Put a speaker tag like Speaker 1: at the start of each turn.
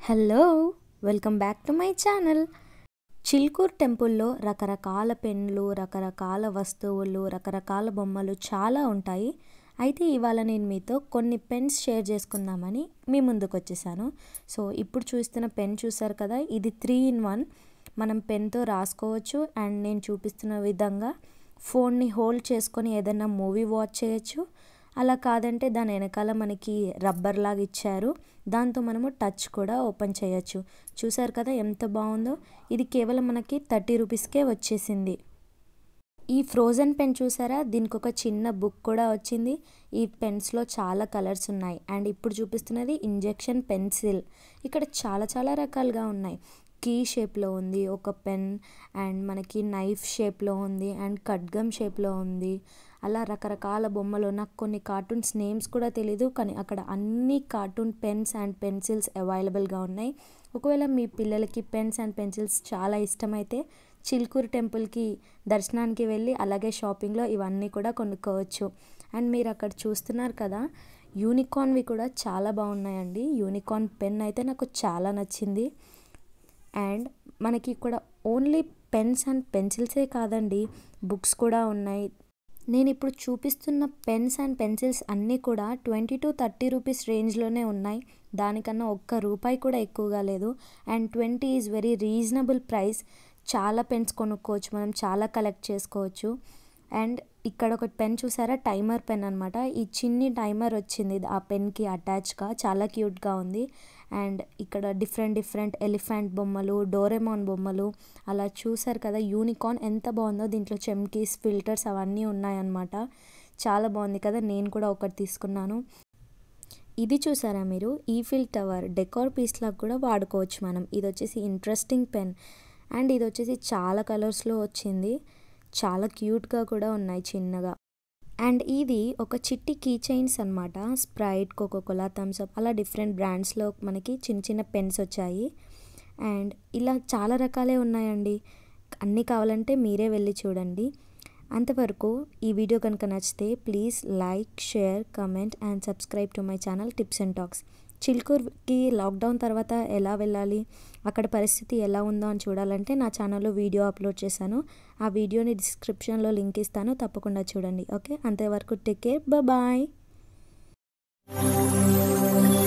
Speaker 1: hello welcome back to my channel Chilkur టెంపుల్లో రకరకాల పెన్లు రకరకాల వస్తువులు రకరకాల బొమ్మలు చాలా ఉంటాయి అయితే ఇవాళ నేను మీతో కొన్ని పెన్స్ షేర్ చేసుకుందామని మీ ముందుకు వచ్చేసాను సో ఇప్పుడు చూస్తున్న పెన్ చూసారు కదా ఇది త్రీ ఇన్ వన్ మనం పెన్తో రాసుకోవచ్చు అండ్ నేను చూపిస్తున్న విధంగా ఫోన్ని హోల్డ్ చేసుకొని ఏదైనా మూవీ వాచ్ చేయొచ్చు అలా కాదంటే దాని వెనకాల మనకి రబ్బర్ లాగా ఇచ్చారు దాంతో మనము టచ్ కూడా ఓపెన్ చేయొచ్చు చూసారు కదా ఎంత బాగుందో ఇది కేవలం మనకి థర్టీ రూపీస్కే వచ్చేసింది ఈ ఫ్రోజన్ పెన్ చూసారా దీనికి ఒక చిన్న బుక్ కూడా వచ్చింది ఈ పెన్స్లో చాలా కలర్స్ ఉన్నాయి అండ్ ఇప్పుడు చూపిస్తున్నది ఇంజెక్షన్ పెన్సిల్ ఇక్కడ చాలా చాలా రకాలుగా ఉన్నాయి కీ షేప్లో ఉంది ఒక పెన్ అండ్ మనకి నైఫ్ షేప్లో ఉంది అండ్ ఖడ్గం షేప్లో ఉంది అలా రకరకాల బొమ్మలు నాకు కొన్ని కార్టూన్స్ నేమ్స్ కూడా తెలీదు కానీ అక్కడ అన్ని కార్టూన్ పెన్స్ అండ్ పెన్సిల్స్ అవైలబుల్గా ఉన్నాయి ఒకవేళ మీ పిల్లలకి పెన్స్ అండ్ పెన్సిల్స్ చాలా ఇష్టమైతే చిల్కూరు టెంపుల్కి దర్శనానికి వెళ్ళి అలాగే షాపింగ్లో ఇవన్నీ కూడా కొనుక్కోవచ్చు అండ్ మీరు అక్కడ చూస్తున్నారు కదా యూనికార్న్వి కూడా చాలా బాగున్నాయండి యూనికార్న్ పెన్ అయితే నాకు చాలా నచ్చింది అండ్ మనకి ఇక్కడ ఓన్లీ పెన్స్ అండ్ పెన్సిల్సే కాదండి బుక్స్ కూడా ఉన్నాయి నేను ఇప్పుడు చూపిస్తున్న పెన్స్ అండ్ పెన్సిల్స్ అన్నీ కూడా ట్వంటీ టు థర్టీ రూపీస్ రేంజ్లోనే ఉన్నాయి దానికన్నా ఒక్క రూపాయి కూడా ఎక్కువగా లేదు and twenty is very reasonable price చాలా పెన్స్ కొనుక్కోవచ్చు మనం చాలా కలెక్ట్ చేసుకోవచ్చు అండ్ ఇక్కడ ఒక పెన్ చూసారా టైమర్ పెన్ అనమాట ఈ చిన్ని టైమర్ వచ్చింది ఆ పెన్కి అటాచ్గా చాలా క్యూట్గా ఉంది అండ్ ఇక్కడ డిఫరెంట్ డిఫరెంట్ ఎలిఫెంట్ బొమ్మలు డోరెమాన్ బొమ్మలు అలా చూసారు కదా యూనికార్న్ ఎంత బాగుందో దీంట్లో చెమ్కీస్ ఫిల్టర్స్ అవన్నీ ఉన్నాయన్నమాట చాలా బాగుంది కదా నేను కూడా ఒకటి తీసుకున్నాను ఇది చూసారా మీరు ఈఫిల్ టవర్ డెకోర్ పీస్లాగా కూడా వాడుకోవచ్చు మనం ఇది వచ్చేసి ఇంట్రెస్టింగ్ పెన్ అండ్ ఇది వచ్చేసి చాలా కలర్స్లో వచ్చింది చాలా క్యూట్గా కూడా ఉన్నాయి చిన్నగా అండ్ ఇది ఒక చిట్టి కీ చైన్స్ అనమాట స్ప్రైట్ కోకోకోలా థమ్స్అప్ అలా డిఫరెంట్ బ్రాండ్స్లో మనకి చిన్న చిన్న పెన్స్ వచ్చాయి అండ్ ఇలా చాలా రకాలే ఉన్నాయండి అన్నీ కావాలంటే మీరే వెళ్ళి చూడండి అంతవరకు ఈ వీడియో కనుక నచ్చితే please like share comment and subscribe to my channel tips and talks చిల్కూర్కి లాక్డౌన్ తర్వాత ఎలా వెళ్ళాలి అక్కడ పరిస్థితి ఎలా ఉందో అని చూడాలంటే నా ఛానల్లో వీడియో అప్లోడ్ చేశాను ఆ వీడియోని డిస్క్రిప్షన్లో లింక్ ఇస్తాను తప్పకుండా చూడండి ఓకే అంతవరకు టేక్ కేర్ బాయ్